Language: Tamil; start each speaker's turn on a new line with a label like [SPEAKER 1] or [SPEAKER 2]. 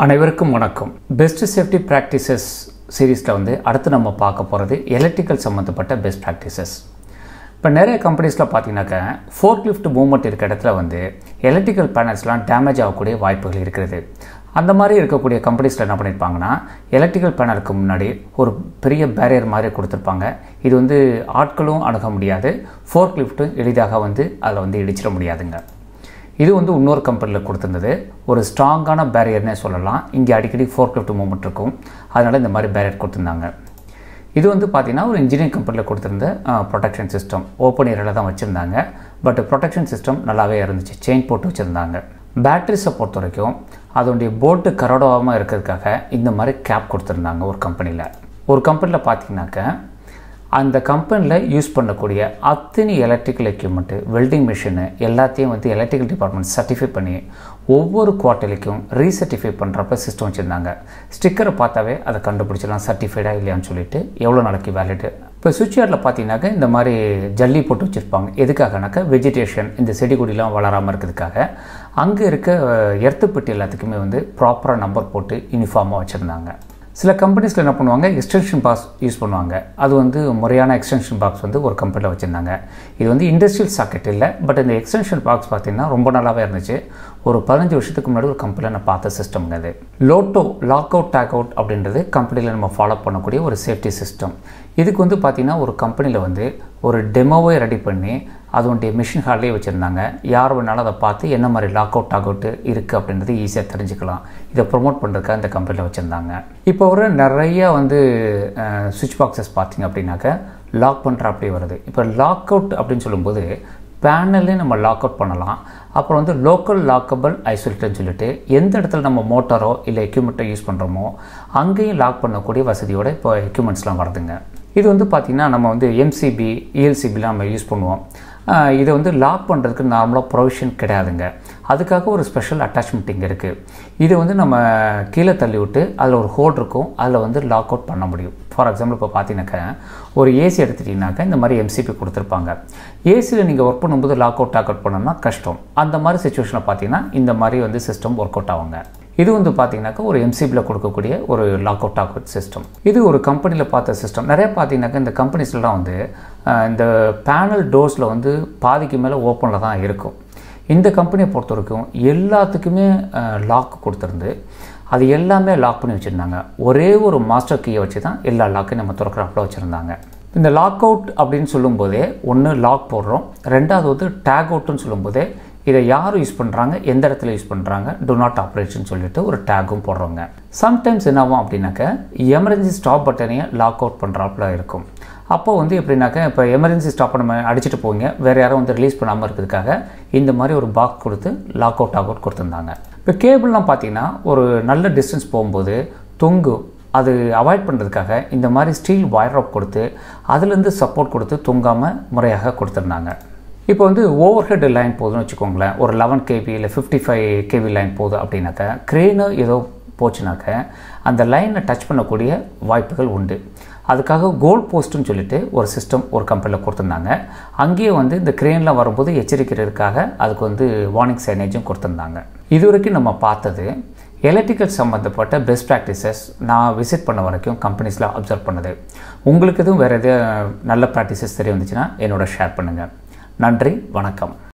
[SPEAKER 1] அனைவருக்கும் வணக்கம் பெஸ்ட் சேஃப்டி ப்ராக்டிசஸ் சீரீஸில் வந்து அடுத்து நம்ம பார்க்க போகிறது எலக்ட்ரிக்கல் சம்மந்தப்பட்ட பெஸ்ட் ப்ராக்டிசஸ் இப்போ நிறைய கம்பெனிஸில் பார்த்தீங்கன்னாக்கா ஃபோர்க் லிஃப்ட் மூவ்மெண்ட் இருக்க இடத்துல வந்து எலக்ட்ரிக்கல் பேனல்ஸ்லாம் டேமேஜ் ஆகக்கூடிய வாய்ப்புகள் இருக்கிறது அந்த மாதிரி இருக்கக்கூடிய கம்பெனிஸில் என்ன பண்ணியிருப்பாங்கன்னா எலக்ட்ரிக்கல் பேனலுக்கு முன்னாடி ஒரு பெரிய பேரியர் மாதிரி கொடுத்துருப்பாங்க இது வந்து ஆட்களும் அணுக முடியாது ஃபோர்க் லிஃப்ட்டும் எளிதாக வந்து அதில் வந்து இடிச்சிட முடியாதுங்க இது வந்து இன்னொரு கம்பெனியில் கொடுத்துருந்தது ஒரு ஸ்ட்ராங்கான பேரியர்னே சொல்லலாம் இங்கே அடிக்கடி ஃபோர்க் லிஃப்ட் மூவ்மெண்ட் இருக்கும் அதனால் இந்த மாதிரி பேரியர் கொடுத்துருந்தாங்க இது வந்து பார்த்திங்கன்னா ஒரு இன்ஜினியரிங் கம்பெனியில் கொடுத்துருந்த ப்ரொடெக்ஷன் சிஸ்டம் ஓப்பன் ஏரியாவில் தான் வச்சுருந்தாங்க பட் ப்ரொடெக்ஷன் சிஸ்டம் நல்லாவே இருந்துச்சு செயின் போட்டு வச்சுருந்தாங்க பேட்டரிஸை பொறுத்த வரைக்கும் அதனுடைய போல்ட்டு கரோடாவாமல் இருக்கிறதுக்காக இந்த மாதிரி கேப் கொடுத்துருந்தாங்க ஒரு கம்பெனியில் ஒரு கம்பெனியில் பார்த்தீங்கன்னாக்க அந்த கம்பெனியில் யூஸ் பண்ணக்கூடிய அத்தனை எலக்ட்ரிக்கல் எக்யூப்மெண்ட்டு வெல்டிங் மிஷினு எல்லாத்தையும் வந்து எலக்ட்ரிக்கல் டிபார்ட்மெண்ட் சர்டிஃபை பண்ணி ஒவ்வொரு குவார்ட்டர்லிக்கும் ரீசர்டிஃபை பண்ணுறப்ப சிஸ்டம் வச்சுருந்தாங்க ஸ்டிக்கரை பார்த்தாவே அதை கண்டுபிடிச்சிடலாம் சர்டிஃபைடாக இல்லையான்னு சொல்லிட்டு எவ்வளோ நாளைக்கு வேலிட்டு இப்போ சுவிட்ச் யார்டில் பார்த்தீங்கன்னாக்கா இந்த மாதிரி ஜல்லி போட்டு வச்சுருப்பாங்க எதுக்காகனாக்கா வெஜிடேஷன் இந்த செடி கொடிலாம் வளராமல் இருக்கிறதுக்காக அங்கே இருக்க எர்த்து பெட்டி எல்லாத்துக்குமே வந்து ப்ராப்பராக நம்பர் போட்டு யூனிஃபார்மாக வச்சுருந்தாங்க சில கம்பெனிஸில் என்ன பண்ணுவாங்க எக்ஸ்டென்ஷன் பாக்ஸ் யூஸ் பண்ணுவாங்க அது வந்து முறையான எக்ஸ்டென்ஷன் பாக்ஸ் வந்து ஒரு கம்பெனியில் வச்சுருந்தாங்க இது வந்து இண்டஸ்ட்ரியல் சாக்கெட் இல்லை பட் இந்த எக்ஸ்டென்ஷன் பாக்ஸ் பார்த்திங்கன்னா ரொம்ப நல்லாவே இருந்துச்சு ஒரு பதினஞ்சு வருஷத்துக்கு முன்னாடி ஒரு கம்பெனியில் நான் பார்த்த சிஸ்டம்ங்க அது LOTO lock out tag out அப்படின்றது கம்பெனியில் நம்ம ஃபாலோ பண்ணக்கூடிய ஒரு சேஃப்டி சிஸ்டம் இதுக்கு வந்து பார்த்திங்கன்னா ஒரு கம்பெனியில் வந்து ஒரு டெமோவை ரெடி பண்ணி அதனுடைய மிஷின் ஹால்லே வச்சுருந்தாங்க யார் வேணாலும் அதை பார்த்து என்ன மாதிரி லாக் அவுட் டாக் அவுட் இருக்குது அப்படின்றது ஈஸியாக தெரிஞ்சுக்கலாம் இதை ப்ரொமோட் பண்ணுறதுக்காக இந்த கம்பெனியில் வச்சுருந்தாங்க இப்போ ஒரு நிறைய வந்து சுவிட்ச் பாக்ஸஸ் பார்த்தீங்க அப்படின்னாக்க லாக் பண்ணுற அப்படி வருது இப்போ லாக் அவுட் அப்படின்னு சொல்லும்போது பேனல்லே நம்ம லாக் அவுட் பண்ணலாம் அப்புறம் வந்து லோக்கல் லாக்கபிள் ஐசோலேட்டர்னு சொல்லிட்டு எந்த இடத்துல நம்ம மோட்டாரோ இல்லை எக்யூப்மெண்ட்டோ யூஸ் பண்ணுறோமோ அங்கேயும் லாக் பண்ணக்கூடிய வசதியோட இப்போ எக்யூப்மெண்ட்ஸ்லாம் வருதுங்க இது வந்து பார்த்திங்கன்னா நம்ம வந்து எம்சிபி இஎல்சிபிலாம் நம்ம யூஸ் பண்ணுவோம் இதை வந்து லாக் பண்ணுறதுக்கு நார்மலாக ப்ரொவிஷன் கிடையாதுங்க அதுக்காக ஒரு ஸ்பெஷல் அட்டாச்மெண்ட் இங்கே இருக்குது இதை வந்து நம்ம கீழே தள்ளி விட்டு அதில் ஒரு ஹோல் இருக்கும் அதில் வந்து லாக் அவுட் பண்ண முடியும் ஃபார் எக்ஸாம்பிள் இப்போ பார்த்தீங்கன்னாக்கா ஒரு ஏசி எடுத்துட்டிங்கனாக்கா இந்த மாதிரி எம்சிபி கொடுத்துருப்பாங்க ஏசியில் நீங்கள் ஒர்க் பண்ணும்போது லாக் அவுட் டாக் அவுட் பண்ணணும்னா கஷ்டம் அந்த மாதிரி சுச்சுவேஷனில் பார்த்தீங்கன்னா இந்த மாதிரி வந்து சிஸ்டம் ஒர்க் அவுட் ஆகுங்க இது வந்து பார்த்தீங்கன்னாக்கா ஒரு எம்சிபியில் கொடுக்கக்கூடிய ஒரு lock out tag out system இது ஒரு கம்பெனியில் பார்த்த சிஸ்டம் நிறைய பார்த்தீங்கன்னாக்கா இந்த கம்பெனிஸ்லாம் வந்து இந்த பேனல் டோர்ஸில் வந்து பாதிக்கு மேலே ஓப்பனில் தான் இருக்கும் இந்த கம்பெனியை பொறுத்த வரைக்கும் எல்லாத்துக்குமே லாக் கொடுத்துருந்து அது எல்லாமே லாக் பண்ணி வச்சுருந்தாங்க ஒரே ஒரு மாஸ்டர் கீயை வச்சு தான் எல்லா லாக்கையும் நம்ம திறக்கிறாப்புல வச்சுருந்தாங்க இந்த லாக் அவுட் அப்படின்னு சொல்லும்போதே ஒன்று லாக் போடுறோம் ரெண்டாவது வந்து டேக் அவுட்டுன்னு சொல்லும்போதே இதை யார் யூஸ் பண்ணுறாங்க எந்த இடத்துல யூஸ் பண்ணுறாங்க டு நாட் ஆப்ரேட்னு சொல்லிட்டு ஒரு டேகும் போடுறோங்க சம்டைம்ஸ் என்னாகும் அப்படின்னாக்க எமர்ஜென்சி ஸ்டாப் பட்டனையை லாக் அவுட் பண்ணுறாப்புல இருக்கும் அப்போ வந்து எப்படின்னாக்கா இப்போ எமர்ஜென்சி ஸ்டாப் நம்ம அடிச்சுட்டு போவீங்க வேறு யாரும் வந்து ரிலீஸ் பண்ணாமல் இருக்கிறதுக்காக இந்த மாதிரி ஒரு பாக்ஸ் கொடுத்து லாக் அவுட் லாக் அவுட் கொடுத்துருந்தாங்க இப்போ கேபிள்லாம் பார்த்தீங்கன்னா ஒரு நல்ல டிஸ்டன்ஸ் போகும்போது தொங்கு அது அவாய்ட் பண்ணுறதுக்காக இந்த மாதிரி ஸ்டீல் ஒயர் ரோப் கொடுத்து அதுலேருந்து சப்போர்ட் கொடுத்து தொங்காமல் முறையாக கொடுத்துருந்தாங்க இப்போ வந்து ஓவர் ஹெட் லைன் போகுதுன்னு வச்சுக்கோங்களேன் ஒரு லெவன் கேவி இல்லை ஃபிஃப்டி ஃபைவ் கேவி லைன் போகுது அப்படின்னாக்கா க்ரெயினோ ஏதோ போச்சுனாக்க அந்த லைனை டச் பண்ணக்கூடிய வாய்ப்புகள் உண்டு அதுக்காக கோல் போஸ்ட்டுன்னு சொல்லிட்டு ஒரு சிஸ்டம் ஒரு கம்பெனியில் கொடுத்துருந்தாங்க அங்கேயே வந்து இந்த க்ரெயினில் வரும்போது எச்சரிக்கிறதுக்காக அதுக்கு வந்து வார்னிங் சைனேஜும் கொடுத்துருந்தாங்க இது வரைக்கும் நம்ம பார்த்தது எலக்ட்ரிக்கல் சம்மந்தப்பட்ட பெஸ்ட் ப்ராக்டிசஸ் நான் விசிட் பண்ண வரைக்கும் கம்பெனிஸில் அப்சர்வ் பண்ணது உங்களுக்கு எதுவும் வேறு எதுவும் நல்ல ப்ராக்டிசஸ் தெரிய வந்துச்சுன்னா என்னோட ஷேர் பண்ணுங்கள் நன்றி வணக்கம்